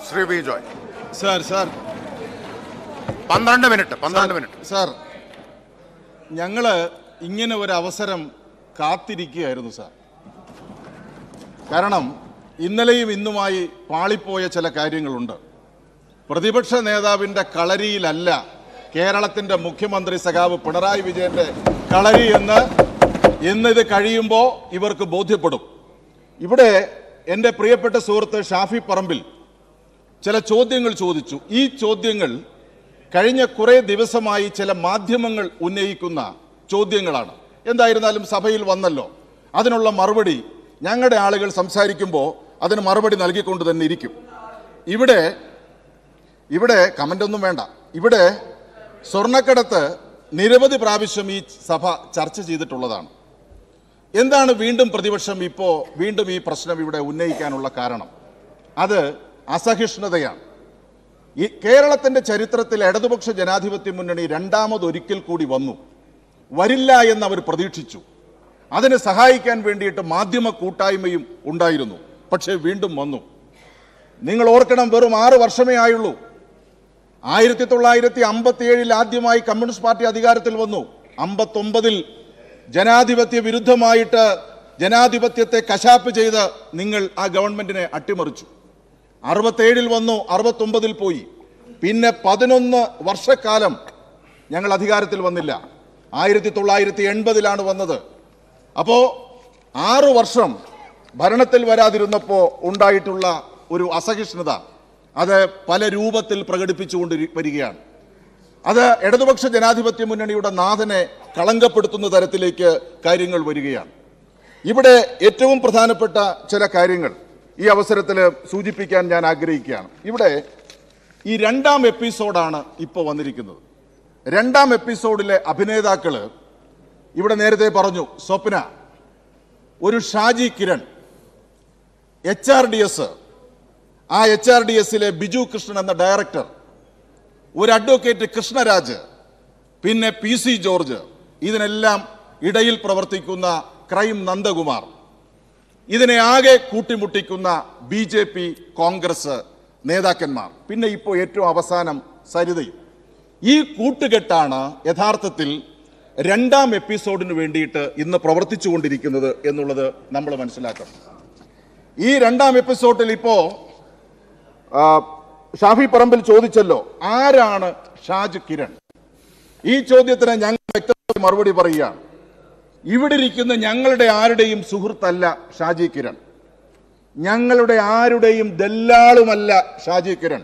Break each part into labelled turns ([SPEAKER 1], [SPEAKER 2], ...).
[SPEAKER 1] Shri V Joy
[SPEAKER 2] sir sir
[SPEAKER 1] പന്ത്രണ്ട് minute പന്ത്രണ്ട് minute
[SPEAKER 2] sir ഞങ്ങൾ ഇങ്ങനെ ഒരു അവസരം കാത്തിരിക്കുകയായിരുന്നു സാർ കാരണം ഇന്നലെയും ഇന്നുമായി പാളിപ്പോയ ചില കാര്യങ്ങളുണ്ട് പ്രതിപക്ഷ നേതാവിൻ്റെ കളരിയിലല്ല കേരളത്തിൻ്റെ മുഖ്യമന്ത്രി സഖാവ് പിണറായി വിജയൻ്റെ കളരി എന്ന് ഇന്നിത് കഴിയുമ്പോൾ ഇവർക്ക് ബോധ്യപ്പെടും ഇവിടെ എൻ്റെ പ്രിയപ്പെട്ട സുഹൃത്ത് ഷാഫി പറമ്പിൽ ചില ചോദ്യങ്ങൾ ചോദിച്ചു ഈ ചോദ്യങ്ങൾ കഴിഞ്ഞ കുറേ ദിവസമായി ചില മാധ്യമങ്ങൾ ഉന്നയിക്കുന്ന ചോദ്യങ്ങളാണ് എന്തായിരുന്നാലും സഭയിൽ വന്നല്ലോ അതിനുള്ള മറുപടി ഞങ്ങളുടെ ആളുകൾ സംസാരിക്കുമ്പോൾ അതിന് മറുപടി നൽകിക്കൊണ്ട് തന്നെ ഇരിക്കും ഇവിടെ ഇവിടെ കമൻ്റ് ഒന്നും വേണ്ട ഇവിടെ സ്വർണ്ണക്കടത്ത് നിരവധി പ്രാവശ്യം ഈ സഭ ചർച്ച ചെയ്തിട്ടുള്ളതാണ് എന്താണ് വീണ്ടും പ്രതിപക്ഷം ഇപ്പോൾ വീണ്ടും ഈ പ്രശ്നം ഇവിടെ ഉന്നയിക്കാനുള്ള കാരണം അത് അസഹിഷ്ണുതയാണ് ഈ കേരളത്തിന്റെ ചരിത്രത്തിൽ ഇടതുപക്ഷ ജനാധിപത്യ മുന്നണി രണ്ടാമതൊരിക്കൽ കൂടി വന്നു വരില്ല എന്ന് അവർ പ്രതീക്ഷിച്ചു അതിന് സഹായിക്കാൻ വേണ്ടിയിട്ട് മാധ്യമ കൂട്ടായ്മയും ഉണ്ടായിരുന്നു പക്ഷേ വീണ്ടും വന്നു നിങ്ങൾ ഓർക്കണം വെറും ആറ് വർഷമേ ആയുള്ളൂ ആയിരത്തി തൊള്ളായിരത്തി അമ്പത്തി ഏഴിൽ ആദ്യമായി കമ്മ്യൂണിസ്റ്റ് പാർട്ടി അധികാരത്തിൽ വന്നു അമ്പത്തൊമ്പതിൽ ജനാധിപത്യ വിരുദ്ധമായിട്ട് ജനാധിപത്യത്തെ കശാപ്പ് ചെയ്ത് നിങ്ങൾ ആ ഗവൺമെന്റിനെ അട്ടിമറിച്ചു അറുപത്തേഴിൽ വന്നു അറുപത്തൊമ്പതിൽ പോയി പിന്നെ പതിനൊന്ന് വർഷക്കാലം ഞങ്ങൾ അധികാരത്തിൽ വന്നില്ല ആയിരത്തി തൊള്ളായിരത്തി എൺപതിലാണ് വന്നത് അപ്പോൾ ആറു വർഷം ഭരണത്തിൽ വരാതിരുന്നപ്പോൾ ഉണ്ടായിട്ടുള്ള ഒരു അസഹിഷ്ണുത അത് പല രൂപത്തിൽ പ്രകടിപ്പിച്ചുകൊണ്ട് വരികയാണ് അത് ഇടതുപക്ഷ ജനാധിപത്യ മുന്നണിയുടെ നാഥനെ കളങ്കപ്പെടുത്തുന്ന തരത്തിലേക്ക് കാര്യങ്ങൾ വരികയാണ് ഇവിടെ ഏറ്റവും പ്രധാനപ്പെട്ട ചില കാര്യങ്ങൾ ഈ അവസരത്തിൽ സൂചിപ്പിക്കാൻ ഞാൻ ആഗ്രഹിക്കുകയാണ് ഇവിടെ ഈ രണ്ടാം എപ്പിസോഡാണ് ഇപ്പോൾ വന്നിരിക്കുന്നത് രണ്ടാം എപ്പിസോഡിലെ അഭിനേതാക്കള് ഇവിടെ നേരത്തെ പറഞ്ഞു സ്വപ്ന ഒരു Shaji Kiran H R D S ആ എച്ച് ആർ ഡി എസിലെ ബിജു കൃഷ്ണൻ എന്ന ഡയറക്ടർ ഒരു അഡ്വക്കേറ്റ് കൃഷ്ണരാജ് പിന്നെ പി സി ജോർജ് ഇതിനെല്ലാം ഇടയിൽ പ്രവർത്തിക്കുന്ന ക്രൈം നന്ദകുമാർ ഇതിനെ ആകെ കൂട്ടിമുട്ടിക്കുന്ന ബി ജെ പി കോൺഗ്രസ് നേതാക്കന്മാർ പിന്നെ ഇപ്പോൾ ഏറ്റവും അവസാനം സരിതയും ഈ കൂട്ടുകെട്ടാണ് യഥാർത്ഥത്തിൽ രണ്ടാം എപ്പിസോഡിന് വേണ്ടിയിട്ട് ഇന്ന് പ്രവർത്തിച്ചുകൊണ്ടിരിക്കുന്നത് എന്നുള്ളത് നമ്മൾ മനസ്സിലാക്കണം ഈ രണ്ടാം എപ്പിസോഡിൽ ഇപ്പോ ആ, ഷാഫി പറമ്പിൽ ചോദിച്ചല്ലോ ആരാണ് ഷാജ് കിരൺ ഈ ചോദ്യത്തിന് ഞങ്ങൾ വ്യക്തമായി മറുപടി പറയുകയാണ് ഇവിടെ ഇരിക്കുന്ന ഞങ്ങളുടെ ആരുടെയും സുഹൃത്തല്ല ഷാജി കിരൺ ഞങ്ങളുടെ ആരുടെയും ദല്ലാളുമല്ല ഷാജി കിരൺ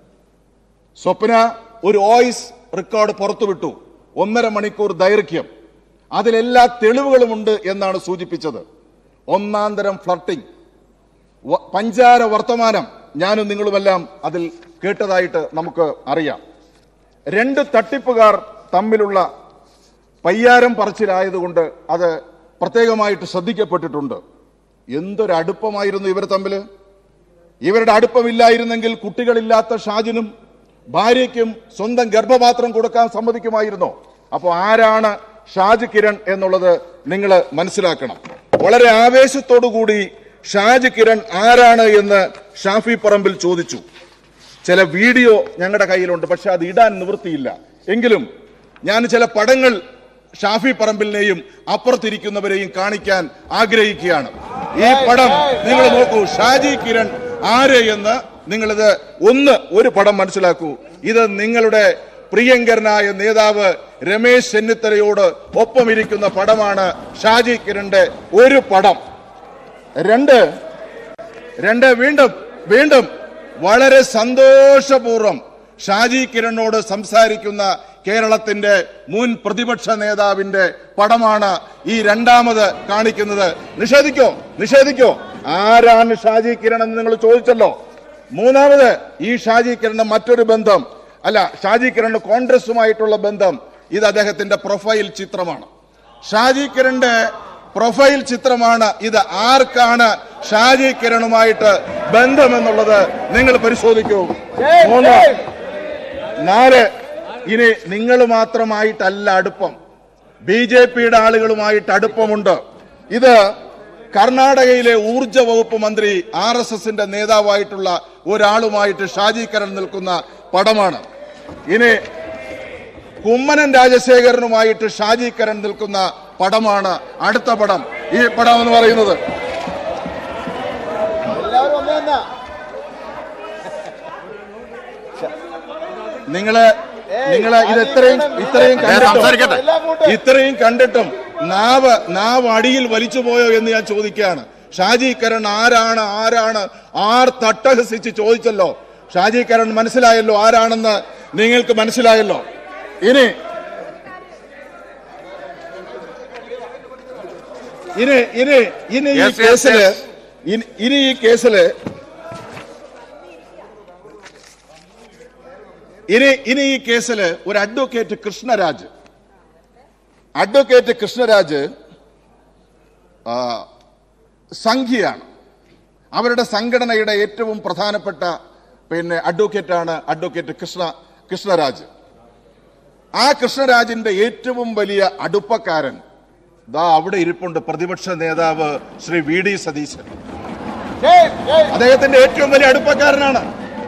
[SPEAKER 2] സ്വപ്ന ഒരു വോയിസ് റെക്കോർഡ് പുറത്തുവിട്ടു ഒന്നര മണിക്കൂർ ദൈർഘ്യം അതിലെല്ലാ തെളിവുകളുമുണ്ട് എന്നാണ് സൂചിപ്പിച്ചത് ഒന്നാം തരം ഫ്ലർട്ടിംഗ് വ- പഞ്ചാര വർത്തമാനം ഞാനും നിങ്ങളുമെല്ലാം അതിൽ കേട്ടതായിട്ട് നമുക്ക് അറിയാം രണ്ട് തട്ടിപ്പുകാർ തമ്മിലുള്ള പയ്യാരം പറച്ചിലായതുകൊണ്ട് അത് പ്രത്യേകമായിട്ട് ശ്രദ്ധിക്കപ്പെട്ടിട്ടുണ്ട് എന്തൊരു അടുപ്പമായിരുന്നു ഇവർ തമ്മിൽ ഇവരുടെ അടുപ്പമില്ലായിരുന്നെങ്കിൽ കുട്ടികളില്ലാത്ത ഷാജിനും ഭാര്യയ്ക്കും സ്വന്തം ഗർഭപാത്രം കൊടുക്കാൻ സമ്മതിക്കുമായിരുന്നോ അപ്പോൾ ആരാണ് ഷാജ് കിരൺ എന്നുള്ളത് നിങ്ങൾ മനസ്സിലാക്കണം വളരെ ആവേശത്തോടു കൂടി ഷാജ് കിരൺ ആരാണ് എന്ന് ഷാഫി പറമ്പിൽ ചോദിച്ചു ചില വീഡിയോ ഞങ്ങളുടെ കയ്യിലുണ്ട് പക്ഷെ അത് ഇടാൻ നിവൃത്തിയില്ല എങ്കിലും ഞാൻ ചില പടങ്ങൾ ഷാഫി പറമ്പിലിനെയും അപ്പുറത്തിരിക്കുന്നവരെയും കാണിക്കാൻ ആഗ്രഹിക്കുകയാണ് ഈ പടം നിങ്ങൾ നോക്കൂ ഷാജി കിരൺ ആര് എന്ന് നിങ്ങളിത് ഒന്ന് ഒരു പടം മനസ്സിലാക്കൂ ഇത് നിങ്ങളുടെ പ്രിയങ്കരനായ നേതാവ് രമേശ് ചെന്നിത്തലയോട് ഒപ്പമിരിക്കുന്ന പടമാണ് ഷാജി കിരണിന്റെ ഒരു പടം രണ്ട് രണ്ട് വീണ്ടും വീണ്ടും വളരെ സന്തോഷപൂർവ്വം ഷാജി കിരണിനോട് സംസാരിക്കുന്ന കേരളത്തിന്റെ മുൻ പ്രതിപക്ഷ നേതാവിന്റെ പടമാണ് ഈ രണ്ടാമത് കാണിക്കുന്നത് നിഷേധിക്കോ നിഷേധിക്കോ ആരാണ് ഷാജി കിരൺ എന്ന് നിങ്ങൾ ചോദിച്ചല്ലോ മൂന്നാമത് ഈ ഷാജി കിരണിന്റെ മറ്റൊരു ബന്ധം അല്ല ഷാജി കിരണിന് കോൺഗ്രസുമായിട്ടുള്ള ബന്ധം ഇത് അദ്ദേഹത്തിന്റെ പ്രൊഫൈൽ ചിത്രമാണ് ഷാജി കിരണിന്റെ പ്രൊഫൈൽ ചിത്രമാണ് ഇത് ആർക്കാണ് ഷാജി കിരണുമായിട്ട് ബന്ധമെന്നുള്ളത് നിങ്ങൾ പരിശോധിക്കൂ മൂന്ന് നാല് ഇനി നിങ്ങൾ മാത്രമായിട്ടല്ല അടുപ്പം ബി ജെ പിയുടെ ആളുകളുമായിട്ട് അടുപ്പമുണ്ട് ഇത് കർണാടകയിലെ ഊർജ വകുപ്പ് മന്ത്രി ആർ എസ് എസിന്റെ നേതാവായിട്ടുള്ള ഒരാളുമായിട്ട് ഷാജി കരൺ നിൽക്കുന്ന പടമാണ് ഇനി കുമ്മനം രാജശേഖരനുമായിട്ട് ഷാജി കരൺ നിൽക്കുന്ന പടമാണ് അടുത്ത പടം ഈ പടം എന്ന് പറയുന്നത്
[SPEAKER 3] എല്ലാവരും ഒന്ന് തന്നെ
[SPEAKER 2] നിങ്ങള് നിങ്ങള് ഇത് ഇത്രയും ഇത്രയും
[SPEAKER 1] ഞാൻ
[SPEAKER 2] കണ്ടിട്ടും
[SPEAKER 1] സംസാരിക്കട്ടെ
[SPEAKER 3] എല്ലാം കൂട്ട്
[SPEAKER 2] ഇത്രയും കണ്ടിട്ടും നാവ് നാവ് അടിയിൽ വലിച്ചു പോയോ എന്ന് ഞാൻ ചോദിക്കുകയാണ് ഷാജി കരൺ ആരാണ് ആരാണ് ആർ തട്ടഹസിച്ച് ചോദിച്ചല്ലോ ഷാജി കരൺ മനസ്സിലായല്ലോ ആരാണെന്ന് നിങ്ങൾക്ക് മനസ്സിലായല്ലോ ഇനി ഇനി ഇനി ഇനി ഈ
[SPEAKER 1] Yes, yes,
[SPEAKER 2] കേസില്
[SPEAKER 1] yes.
[SPEAKER 2] ഇനി- ഇനി ഈ കേസില് ഇനി ഇനി ഈ കേസിൽ ഒരു അഡ്വക്കേറ്റ് കൃഷ്ണരാജ് അഡ്വക്കേറ്റ് കൃഷ്ണരാജ് ആ, സംഘിയാണ് അവരുടെ സംഘടനയുടെ ഏറ്റവും പ്രധാനപ്പെട്ട പിന്നെ അഡ്വക്കേറ്റാണ് അഡ്വക്കേറ്റ് കൃഷ്ണ കൃഷ്ണരാജ് ആ കൃഷ്ണരാജിന്റെ ഏറ്റവും വലിയ അടുപ്പക്കാരൻ ദാ അവിടെ ഇരിപ്പുണ്ട് പ്രതിപക്ഷ നേതാവ് ശ്രീ വി ഡി സതീശൻ
[SPEAKER 3] ജയ് ജയ്
[SPEAKER 2] അദ്ദേഹത്തിന്റെ ഏറ്റവും വലിയ അടുപ്പക്കാരനാണ്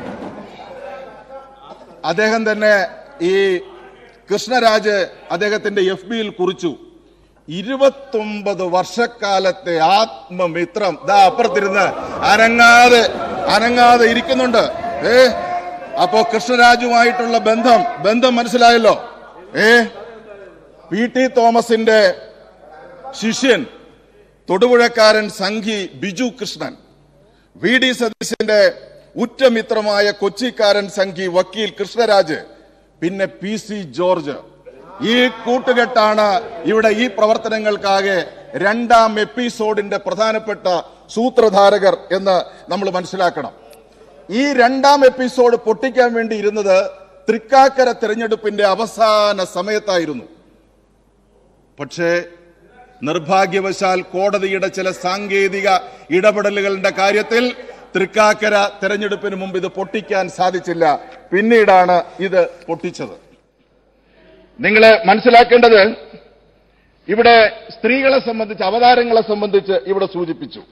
[SPEAKER 2] അദ്ദേഹം തന്നെ ഈ കൃഷ്ണരാജ് അദ്ദേഹത്തിന്റെ എഫ് ബിയിൽ കുറിച്ചു ഇരുപത്തൊമ്പത് വർഷക്കാലത്തെ ആത്മമിത്രം ദാ അപ്പുറത്തിരുന്ന് അനങ്ങാതെ അനങ്ങാതെ ഇരിക്കുന്നുണ്ട് ഏ അപ്പോ കൃഷ്ണരാജുമായിട്ടുള്ള ബന്ധം ബന്ധം മനസ്സിലായല്ലോ ഏ പി ടി തോമസിന്റെ ശിഷ്യൻ തൊടുപുഴക്കാരൻ സംഘി ബിജു കൃഷ്ണൻ വി ഡി സതീശന്റെ ഉറ്റമിത്രമായ കൊച്ചിക്കാരൻ സംഘി വക്കീൽ കൃഷ്ണരാജ് പിന്നെ പി സി ജോർജ് ഈ കൂട്ടുകെട്ടാണ് ഇവിടെ ഈ പ്രവർത്തനങ്ങൾക്കാകെ രണ്ടാം എപ്പിസോഡിന്റെ പ്രധാനപ്പെട്ട സൂത്രധാരകർ എന്ന് നമ്മൾ മനസ്സിലാക്കണം ഈ രണ്ടാം എപ്പിസോഡ് പൊട്ടിക്കാൻ വേണ്ടി ഇരുന്നത് തൃക്കാക്കര തെരഞ്ഞെടുപ്പിന്റെ അവസാന സമയത്തായിരുന്നു പക്ഷേ നിർഭാഗ്യവശാൽ കോടതിയുടെ ചില സാങ്കേതിക ഇടപെടലുകളുടെ കാര്യത്തിൽ തൃക്കാക്കര തെരഞ്ഞെടുപ്പിന് മുമ്പ് ഇത് പൊട്ടിക്കാൻ സാധിച്ചില്ല പിന്നീടാണ് ഇത് പൊട്ടിച്ചത് നിങ്ങൾ മനസ്സിലാക്കേണ്ടത് ഇവിടെ സ്ത്രീകളെ സംബന്ധിച്ച് അവതാരങ്ങളെ സംബന്ധിച്ച് ഇവിടെ സൂചിപ്പിച്ചു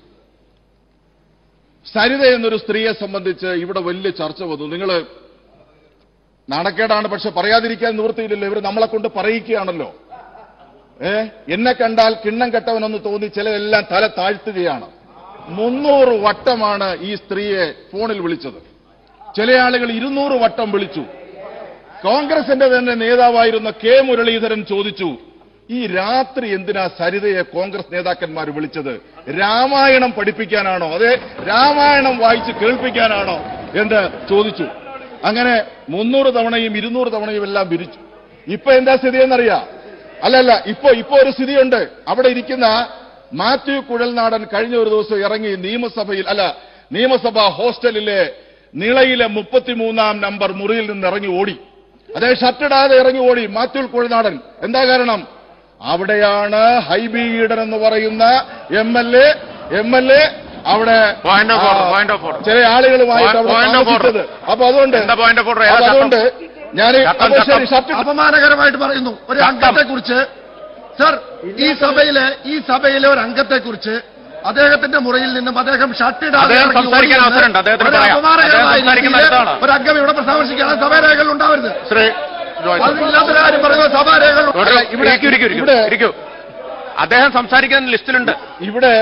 [SPEAKER 2] സരിത എന്നൊരു സ്ത്രീയെ സംബന്ധിച്ച് ഇവിടെ വലിയ ചർച്ച വന്നു നിങ്ങൾ നാണക്കേടാണ് പക്ഷെ പറയാതിരിക്കാൻ നിവൃത്തിയില്ലല്ലോ ഇവർ നമ്മളെ കൊണ്ട് പറയിക്കുകയാണല്ലോ ഏ എന്നെ കണ്ടാൽ കിണ്ണം കെട്ടവനെന്ന് തോന്നി ചിലരെല്ലാം തല താഴ്ത്തുകയാണ് മുന്നൂറ് വട്ടമാണ് ഈ സ്ത്രീയെ ഫോണിൽ വിളിച്ചത് ചില ആളുകൾ ഇരുന്നൂറ് വട്ടം വിളിച്ചു കോൺഗ്രസിന്റെ തന്നെ നേതാവായിരുന്ന കെ മുരളീധരൻ ചോദിച്ചു ഈ രാത്രി എന്തിനാ സരിതയെ കോൺഗ്രസ് നേതാക്കന്മാർ വിളിച്ചത് രാമായണം പഠിപ്പിക്കാനാണോ അതെ രാമായണം വായിച്ച് കേൾപ്പിക്കാനാണോ എന്ന് ചോദിച്ചു അങ്ങനെ മുന്നൂറ് തവണയും ഇരുന്നൂറ് തവണയും എല്ലാം വിരിച്ചു ഇപ്പൊ എന്താ സ്ഥിതി എന്നറിയാം അല്ലല്ല ഇപ്പൊ ഇപ്പൊ ഒരു സ്ഥിതിയുണ്ട് അവിടെ ഇരിക്കുന്ന മാത്യു കുഴൽനാടൻ കഴിഞ്ഞ ഒരു ദിവസം ഇറങ്ങി നിയമസഭയിൽ അല്ല നിയമസഭാ ഹോസ്റ്റലിലെ നിളയിലെ മുപ്പത്തിമൂന്നാം നമ്പർ മുറിയിൽ നിന്ന് ഇറങ്ങി ഓടി അതേ ഷർട്ടിടാതെ ഇറങ്ങി ഓടി മാത്യു കുഴൽനാടൻ എന്താ കാരണം അവിടെയാണ് ഹൈബി ഈഡൻ എന്ന് പറയുന്ന M L A M L A അവിടെ
[SPEAKER 1] Point of order,
[SPEAKER 2] ആ,
[SPEAKER 1] point of order.
[SPEAKER 2] ചില ആളുകളുമായിട്ട് അവിടെ
[SPEAKER 1] Point of order.
[SPEAKER 2] താമസിച്ചത് അപ്പൊ അതുകൊണ്ട്
[SPEAKER 1] എന്താ point of order? ഏതാ
[SPEAKER 2] അപ്പൊ അതുകൊണ്ട് ഞാൻ
[SPEAKER 1] ചട്ടം,
[SPEAKER 2] അപ്പൊ ശരി
[SPEAKER 1] ചട്ടം.
[SPEAKER 2] ഷർട്ട്
[SPEAKER 4] അപമാനകരമായിട്ട് പറയുന്നു ഒരു
[SPEAKER 1] ചട്ടം.
[SPEAKER 4] അംഗത്തെ കുറിച്ച് സർ ഈ സഭയിലെ ഈ സഭയിലെ ഒരു അംഗത്തെ കുറിച്ച് അദ്ദേഹത്തിന്റെ മുറിയിൽ നിന്നും അദ്ദേഹം ഷട്ടിടാതെ
[SPEAKER 1] അദ്ദേഹം
[SPEAKER 4] ഇറങ്ങി
[SPEAKER 1] സംസാരിക്കാൻ
[SPEAKER 4] ഓടിയെന്ന്
[SPEAKER 1] അവസരമുണ്ട്. അദ്ദേഹത്തിന്
[SPEAKER 4] ഒരു
[SPEAKER 1] പറയാം.
[SPEAKER 4] അപമാനകരമായ
[SPEAKER 1] അദ്ദേഹം സംസാരിക്കുന്ന
[SPEAKER 4] രീതിയിൽ
[SPEAKER 1] അടുത്താണ്.
[SPEAKER 4] ഒരു അംഗം ഇവിടെ പ്രസ്താവിക്കാൻ സഭാരേഖകൾ ഉണ്ടാവരുത്
[SPEAKER 1] ശ്രീ ജോയ്സ്
[SPEAKER 4] അതില്ലാത്ത കാര്യം പറയുന്നത് സഭാരേഖകൾ
[SPEAKER 1] ഇവിടെ
[SPEAKER 2] ഇവിടെ-
[SPEAKER 1] ഇരിക്കൂ, ഇരിക്കൂ, ഇരിക്കൂ,
[SPEAKER 2] ഇവിടെ-
[SPEAKER 1] ഇരിക്കൂ അദ്ദേഹം സംസാരിക്കുന്ന ലിസ്റ്റിലുണ്ട്
[SPEAKER 2] ഇവിടെ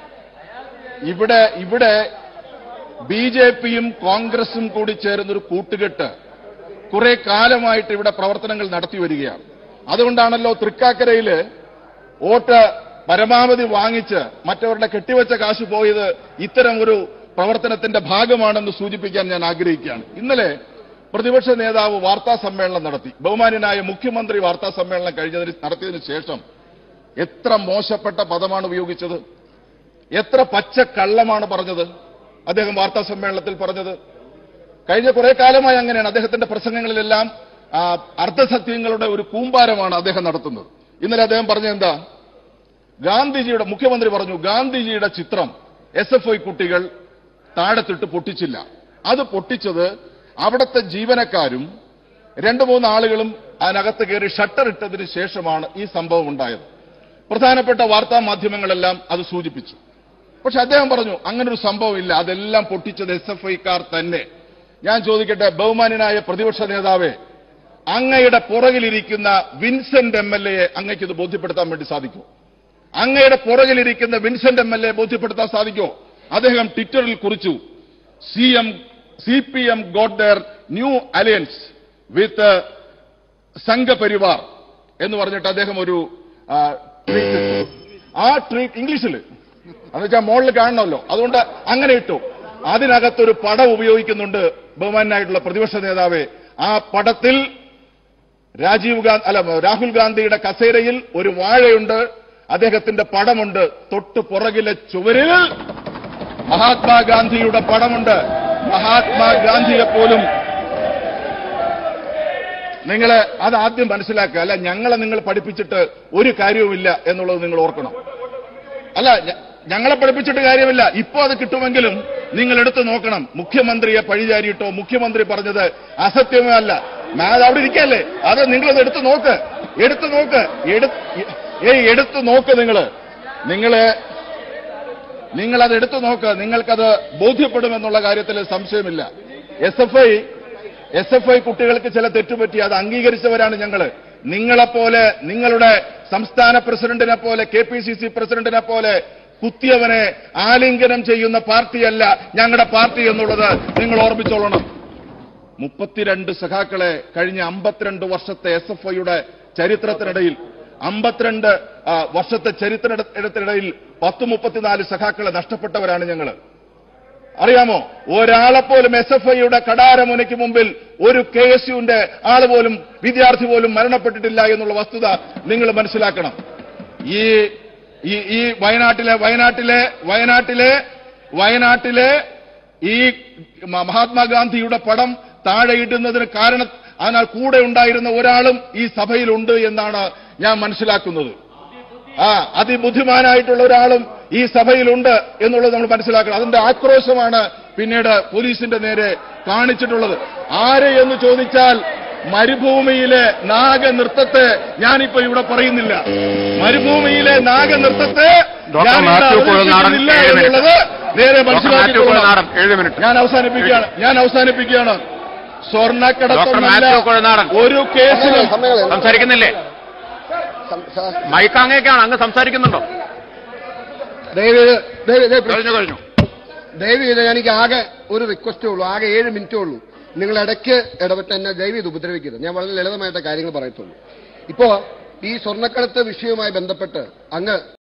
[SPEAKER 2] ഇവിടെ ഇവിടെ ബി ജെ പിയും കോൺഗ്രസും കൂടി ചേർന്നൊരു കൂട്ടുകെട്ട് കുറെ കാലമായിട്ട് ഇവിടെ പ്രവർത്തനങ്ങൾ നടത്തി വരികയാണ് അതുകൊണ്ടാണല്ലോ തൃക്കാക്കരയില് വോട്ട് പരമാവധി വാങ്ങിച്ച് മറ്റവരുടെ കെട്ടിവെച്ച കാശ് പോയത് ഇത്തരം ഒരു പ്രവർത്തനത്തിന്റെ ഭാഗമാണെന്ന് സൂചിപ്പിക്കാൻ ഞാൻ ആഗ്രഹിക്കുകയാണ് ഇന്നലെ പ്രതിപക്ഷ നേതാവ് വാർത്താ സമ്മേളനം നടത്തി ബഹുമാന്യനായ മുഖ്യമന്ത്രി വാർത്താ സമ്മേളനം കഴിഞ്ഞതിന് നടത്തിയതിനു ശേഷം എത്ര മോശപ്പെട്ട പദമാണ് ഉപയോഗിച്ചത് എത്ര പച്ച കള്ളമാണ് പറഞ്ഞത് അദ്ദേഹം വാർത്താ സമ്മേളനത്തിൽ പറഞ്ഞത് കഴിഞ്ഞ കുറെ കാലമായി അങ്ങനെയാണ് അദ്ദേഹത്തിന്റെ പ്രസംഗങ്ങളിലെല്ലാം ആ, അർദ്ധസത്യങ്ങളുടെ ഒരു കൂമ്പാരമാണ് അദ്ദേഹം നടത്തുന്നത് ഇന്നലെ അദ്ദേഹം പറഞ്ഞ എന്താ ഗാന്ധിജിയുടെ മുഖ്യമന്ത്രി പറഞ്ഞു ഗാന്ധിജിയുടെ ചിത്രം എസ് എഫ് ഐ കുട്ടികൾ താഴത്തിട്ട് പൊട്ടിച്ചില്ല അത് പൊട്ടിച്ചത് അവിടുത്തെ ജീവനക്കാരും രണ്ടു മൂന്ന് ആളുകളും അതിനകത്ത് കയറി ഷട്ടർ ഇട്ടതിന് ശേഷമാണ് ഈ സംഭവം ഉണ്ടായത് പ്രധാനപ്പെട്ട വാർത്താ മാധ്യമങ്ങളെല്ലാം അത് സൂചിപ്പിച്ചു പക്ഷെ അദ്ദേഹം പറഞ്ഞു അങ്ങനെ ഒരു സംഭവം ഇല്ല അതെല്ലാം പൊട്ടിച്ചത് എസ് എഫ് ഐക്കാർ തന്നെ ഞാൻ ചോദിക്കട്ടെ ബഹുമാനായ പ്രതിപക്ഷ നേതാവേ അങ്ങയുടെ പുറകിലിരിക്കുന്ന വിൻസെന്റ് എം എൽ എയെ അങ്ങയ്ക്ക് ഇത് ബോധ്യപ്പെടുത്താൻ വേണ്ടി സാധിക്കും അങ്ങയുടെ പുറകിലിരിക്കുന്ന വിൻസെന്റ് എം എൽ എ ബോധ്യപ്പെടുത്താൻ സാധിക്കോ അദ്ദേഹം ട്വിറ്ററിൽ കുറിച്ചു C M C P M got their new alliance with Sangh Parivar എന്ന് പറഞ്ഞിട്ട് അദ്ദേഹം ഒരു ആ, ട്വീറ്റ് ഇട്ടു. ആ ട്വീറ്റ് ഇംഗ്ലീഷിൽ എന്ന് വെച്ചാൽ മോളിൽ കാണണമല്ലോ അതുകൊണ്ട് അങ്ങനെ ഇട്ടു അതിനകത്തൊരു പടം ഉപയോഗിക്കുന്നുണ്ട് ബഹുമാനായിട്ടുള്ള പ്രതിപക്ഷ നേതാവെ ആ പടത്തിൽ രാജീവ് ഗാന്ധി അല്ല രാഹുൽ ഗാന്ധിയുടെ കസേരയിൽ ഒരു വാഴയുണ്ട് അദ്ദേഹത്തിന്റെ പടമുണ്ട് തൊട്ട് പുറകിലെ ചുവരിൽ മഹാത്മാഗാന്ധിയുടെ പടമുണ്ട് മഹാത്മാഗാന്ധിയെ പോലും നിങ്ങളെ അത് ആദ്യം മനസ്സിലാക്കുക അല്ല ഞങ്ങളെ നിങ്ങൾ പഠിപ്പിച്ചിട്ട് ഒരു കാര്യവുമില്ല എന്നുള്ളത് നിങ്ങൾ ഓർക്കണം അല്ല ഞ- ഞങ്ങളെ പഠിപ്പിച്ചിട്ട് കാര്യമില്ല ഇപ്പോ അത് കിട്ടുമെങ്കിലും നിങ്ങൾ എടുത്തു നോക്കണം മുഖ്യമന്ത്രിയെ പഴിചാരിയിട്ടോ മുഖ്യമന്ത്രി പറഞ്ഞത് അസത്യമേ അല്ല അത് അവിടെ ഇരിക്കല്ലേ അത് നിങ്ങളത് എടുത്തു നോക്ക് എടുത്തു നോക്ക് എടു- ഏയ് എടുത്തു നോക്ക് നിങ്ങള് നിങ്ങള് നിങ്ങളത് എടുത്തു നോക്ക് നിങ്ങൾക്കത് ബോധ്യപ്പെടുമെന്നുള്ള കാര്യത്തിൽ സംശയമില്ല S F I S F I കുട്ടികൾക്ക് ചില തെറ്റുപറ്റി അത് അംഗീകരിച്ചവരാണ് ഞങ്ങള് നിങ്ങളെപ്പോലെ നിങ്ങളുടെ സംസ്ഥാന പ്രസിഡന്റിനെ പോലെ കെ പി സി സി പ്രസിഡന്റിനെ പോലെ കുത്തിയവനെ ആലിംഗനം ചെയ്യുന്ന പാർട്ടിയല്ല ഞങ്ങളുടെ പാർട്ടി എന്നുള്ളത് നിങ്ങൾ ഓർമ്മിച്ചോളണം മുപ്പത്തിരണ്ട് സഖാക്കളെ കഴിഞ്ഞ അമ്പത്തിരണ്ട് വർഷത്തെ എസ് എഫ് ഐയുടെ ചരിത്രത്തിനിടയിൽ അമ്പത്തിരണ്ട് ആ, വർഷത്തെ ചരിത്രത്തിനിടയിൽ പത്ത് മുപ്പത്തിനാല് സഖാക്കളെ നഷ്ടപ്പെട്ടവരാണ് ഞങ്ങൾ അറിയാമോ ഒരാളെപ്പോലും എസ് എഫ് ഐയുടെ കടാരമുനയ്ക്ക് മുമ്പിൽ ഒരു കെ എസ് യുവിന്റെ ആള് പോലും വിദ്യാർത്ഥി പോലും മരണപ്പെട്ടിട്ടില്ല എന്നുള്ള വസ്തുത നിങ്ങൾ മനസ്സിലാക്കണം ഈ ഈ ഈ വയനാട്ടിലെ വയനാട്ടിലെ വയനാട്ടിലെ വയനാട്ടിലെ ഈ മ- മഹാത്മാഗാന്ധിയുടെ പടം താഴെയിടുന്നതിന് കാരണം അതിനാൽ കൂടെ ഉണ്ടായിരുന്ന ഒരാളും ഈ സഭയിലുണ്ട് എന്നാണ് ഞാൻ മനസ്സിലാക്കുന്നത് ആ അതിബുദ്ധിമാനായിട്ടുള്ള ഒരാളും ഈ സഭയിലുണ്ട് എന്നുള്ളത് നമ്മൾ മനസ്സിലാക്കണം അതിന്റെ ആക്രോശമാണ് പിന്നീട് പോലീസിന്റെ നേരെ കാണിച്ചിട്ടുള്ളത് ആര് എന്ന് ചോദിച്ചാൽ മരുഭൂമിയിലെ നാഗനൃത്തത്തെ ഞാനിപ്പോ ഇവിടെ പറയുന്നില്ല മരുഭൂമിയിലെ നാഗനൃത്തത്തെ
[SPEAKER 1] ഡോക്ടർ
[SPEAKER 2] ഞാനിവിടെ
[SPEAKER 1] മാത്യു കുഴൽനാടൻ,
[SPEAKER 2] അവതരിപ്പിക്കുന്നില്ല
[SPEAKER 1] ഏഴ് മിനിറ്റ്.
[SPEAKER 2] എന്നുള്ളത് നേരെ
[SPEAKER 1] ഡോക്ടർ മാത്യു
[SPEAKER 2] മനസ്സിലാക്കിക്കൊള്ളണം
[SPEAKER 1] കുഴൽനാടൻ ഏഴ് മിനിറ്റ്
[SPEAKER 2] ഞാൻ അവസാനിപ്പിക്കുകയാണ് ഞാൻ അവസാനിപ്പിക്കുകയാണ്
[SPEAKER 1] ഡോക്ടർ
[SPEAKER 2] സ്വർണ്ണക്കടത്തമല്ല
[SPEAKER 1] മാത്യു കുഴൽനാടൻ
[SPEAKER 2] ഒരു കേസിലും
[SPEAKER 3] സമയങ്ങൾ
[SPEAKER 1] സംസാരിക്കുന്നില്ലേ മൈക്ക് അങ്ങേക്കാണ് അങ്ങ് സംസാരിക്കുന്നുണ്ടോ
[SPEAKER 5] ദയവേത് ദയവ് ദയവ്
[SPEAKER 1] കഴിഞ്ഞു കഴിഞ്ഞു
[SPEAKER 5] ദയവ് ചെയ്ത് എനിക്ക് ആകെ ഒരു റിക്വസ്റ്റേ ഉള്ളൂ ആകെ ഏഴ് മിനിറ്റേ ഉള്ളൂ നിങ്ങൾ ഇടയ്ക്ക് ഇടപെട്ട് എന്നെ ദയവ് ചെയ്ത് ഉപദ്രവിക്കരുത് ഞാൻ വളരെ ലളിതമായിട്ട് കാര്യങ്ങൾ പറയത്തുള്ളൂ ഇപ്പോ ഈ സ്വർണ്ണക്കടത്ത് വിഷയവുമായി ബന്ധപ്പെട്ട് അങ്ങ്